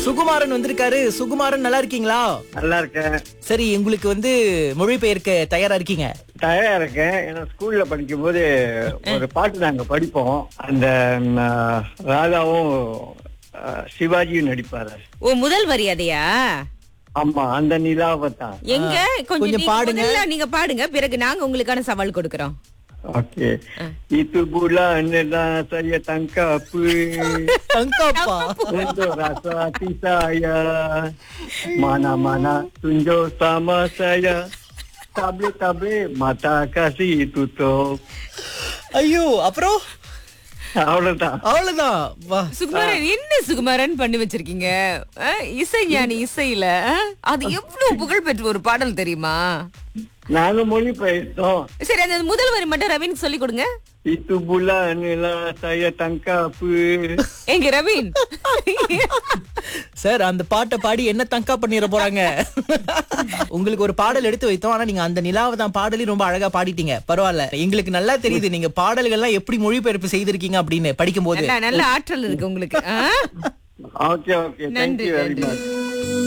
சுகுமாரன் வந்திருக்காரு சுகுமாரன் நல்லா இருக்கீங்களா நல்லா இருக்கேன் சரி உங்களுக்கு வந்து மொழிபெயர்க்க தயாரா இருக்கீங்க தயாரா இருக்கேன் ஏன்னா ஸ்கூல்ல படிக்கும் போது ஒரு பாட்டு நாங்க படிப்போம் அந்த ம், ராதாவும் அஹ், சிவாஜியும் நடிப்பாரு ஓ முதல் வரி அதையா ஆமா அந்த நிலாவை தான் எங்க கொஞ்சம் கொஞ்சம் நீங்க பாடுங்க. முதல்ல நீங்க பாடுங்க பிறகு நாங்க உங்களுக்கான சவால் கொடுக்கறோம் okay itu bulan adalah saya tangkap தங்கப்பா untuk rasa hati saya mana-mana tunjuk sama saya tak boleh tak boleh mata kasih tutup ஐயோ அப்புறம் அவ்வளவுதான் அவ்வளவுதான் வா சுகுமாரன் என்ன சுகுமாரன் பண்ணி வச்சிருக்கீங்க அஹ், இசை ஞானி இசையில அஹ், அது எவ்வளவு புகழ் பெற்ற ஒரு பாடல் தெரியுமா நானும் மொழி பெயர்த்தோம் சரி அந்த முதல் வரி மட்டும் ரவீனுக்கு சொல்லி கொடுங்க itu bulan adalah saya tangkap எங்க ரவீன் சார் அந்த பாட்டை பாடி என்ன தங்கா பண்ணிட போறாங்க உங்களுக்கு ஒரு பாடல் எடுத்து வைத்தோம் ஆனா நீங்க அந்த நிலாவை தான் பாடலையும் ரொம்ப அழகா பாடிட்டீங்க பரவாயில்ல எங்களுக்கு நல்லா தெரியுது நீங்க பாடல்கள்லாம் எப்படி மொழிபெயர்ப்பு செய்திருக்கீங்க அப்படின்னு படிக்கும் போது நல்ல நல்ல ஆற்றல் இருக்கு உங்களுக்கு அஹ்? ஓகே ஓகே நன்றி தேங்க்யூ வெரி நன்றி மச்